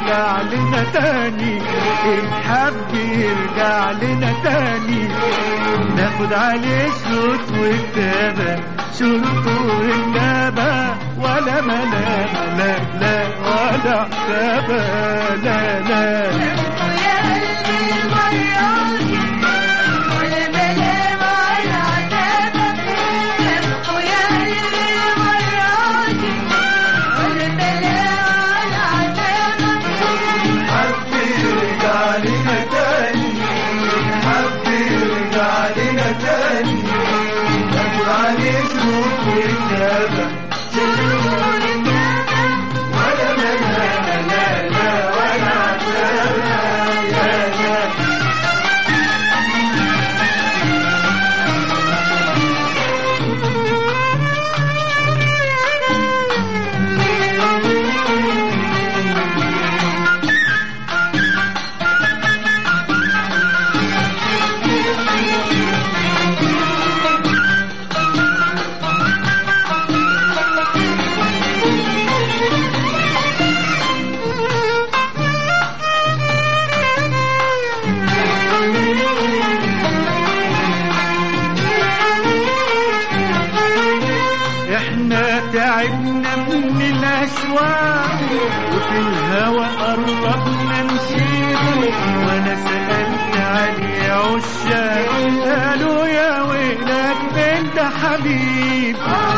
يرجع لنا تاني الحب يرجع لنا تاني ناخد عليه شروط وكتابة شروط وكتابة ولا ملامة لا لا ولا عتابة لا لا يا قلبي المرة دي ولا ملام ولا عتابة سامحوا يا قلبي المرة دي ولا ملام ولا عتابة حب يرجع لنا تاني حب يرجع لنا تاني ناخد عليه شروط وكتابة شروط وكتابة ولا ملامة لا لا ولا عتابة لا لا احنا تعبنا من الاشواق وفي الهوى قربنا نشيل وانا سألت علي عشاق قالوا يا ويلك انت حبيب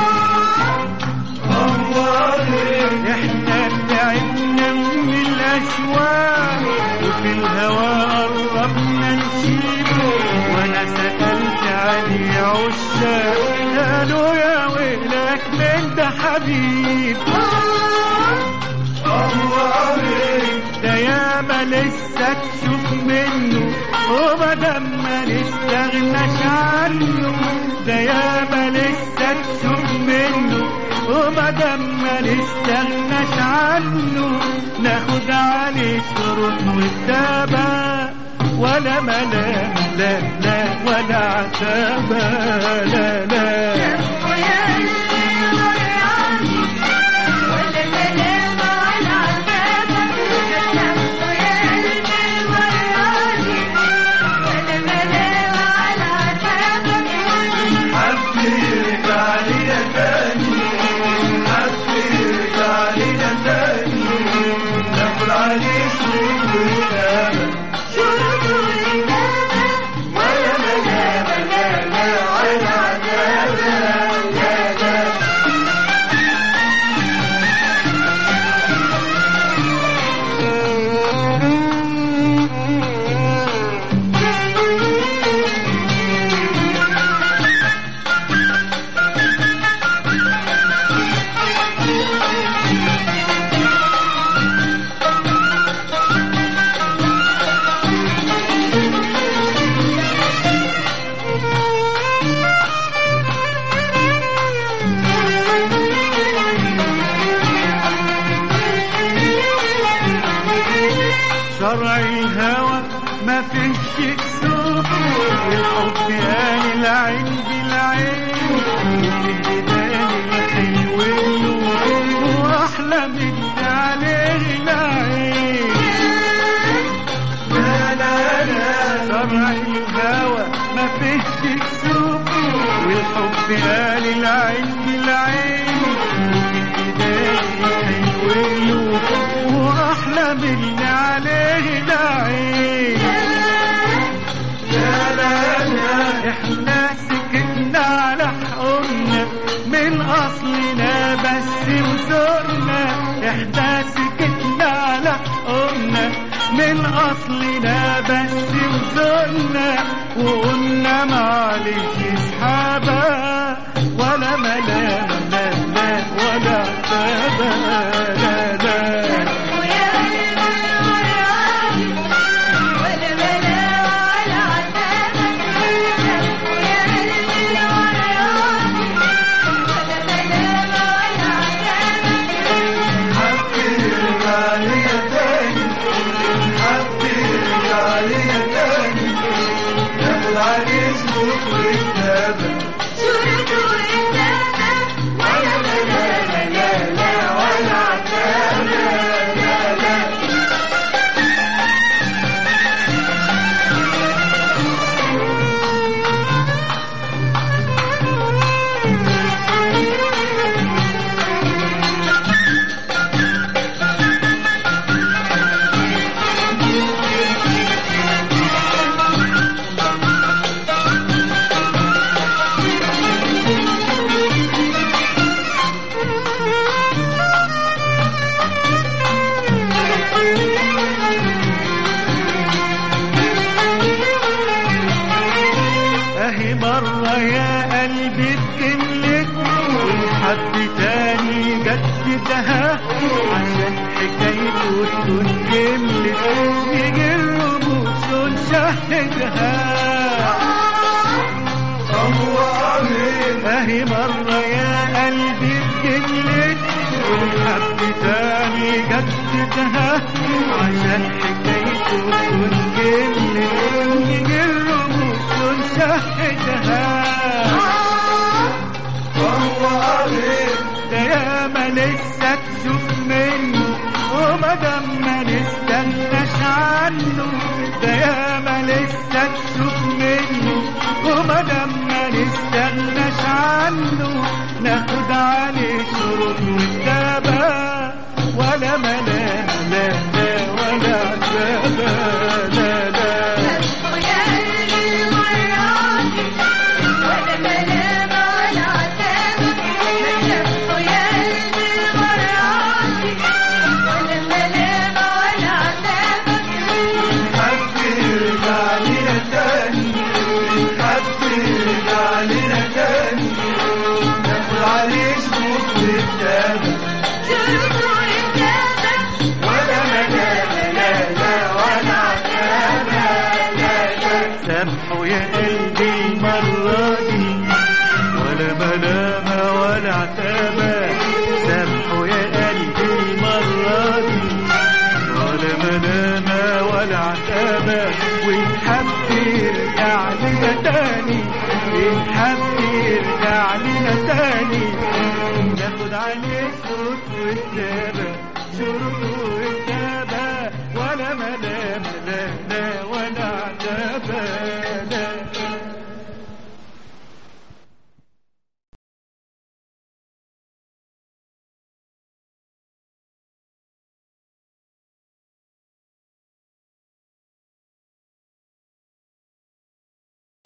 احنا تعبنا من الاشواق وفي الهوى قربنا نشيل وانا سألت علي عشاق قالوا يا ويلك انت حبيب ده ياما لسه تشوف منه ومادام ما نستغناش عنه ده ياما لسه تشوف منه ومادام ما نستغناش عنه ناخد عليه شروط وكتابة ولا ملام لا لا ولا عتابة لا لا سامحوا يا قلبي المرة دي ولا ملام ولا عتابة سامحوا يا قلبي المرة دي ولا ملام ولا عتابة حب يرجع لنا تاني حب يرجع لنا تاني ناخد عليه شروط وكتابة شروط وكتابة ولا ملامة لا لا ولا عتابة لا لا شرع الهوى ما فيش كسوف الحب قال العين بالعين الهدان الحلو النور واحلى من عليه العين لا لا لا شرع الهوى ما فيش كسوف والحب قال العين بالعين الهدان الحلو النور واحلى من عليه العين لا لا لا احنا سكتنا على حقنا من اصلنا بس وزورنا احنا سكتنا على حقنا من اصلنا بس وزورنا وقلنا معلش اسحابا ولا ملام لا لا ولا عتابة لا لا سامحوا يا قلبي المرة دي ولا ملام ولا عتابة سامحوا يا قلبي المرة دي ولا ملام ولا عتابة حب يرجع لنا تاني حب يرجع لنا تاني ناخد عليه شروط وكتابة شروط وكتابة كملت والحب تاني جددها عشان حكايته تكون كملت يجي الرموز ونشهدها هو أمين اهي مرة يا قلبي بجملت والحب تاني جددها عشان حكايته تكون كملت يجي الرموز ونشهدها هو أمين ده ياما لسه تشوف منه وما دام ما نستناش عنه ده ياما لسه تشوف منه وما دام ما نستناش عنه ناخد عليه شروط والتابة ولا ملام لا لا ولا عتابة لا لا ويا قلبي المرة دي ولا ملامة ولا عتابة ويا قلبي المرة دي ولا ملامة ولا عتابة حد يرجع لنا تاني حد يرجع لنا تاني ناخد عليه شروط والتاني شروط وإجابة ولا ملامة لا لا ولا عتابة لا لا سامحوا يا قلبي المرة دي ولا ملامة ولا عتابة سامحوا يا قلبي المرة دي ولا ملامة ولا عتابة وينحب يرجع لنا تاني ينحب يرجع لنا تاني ناخد عليه صوت والتاني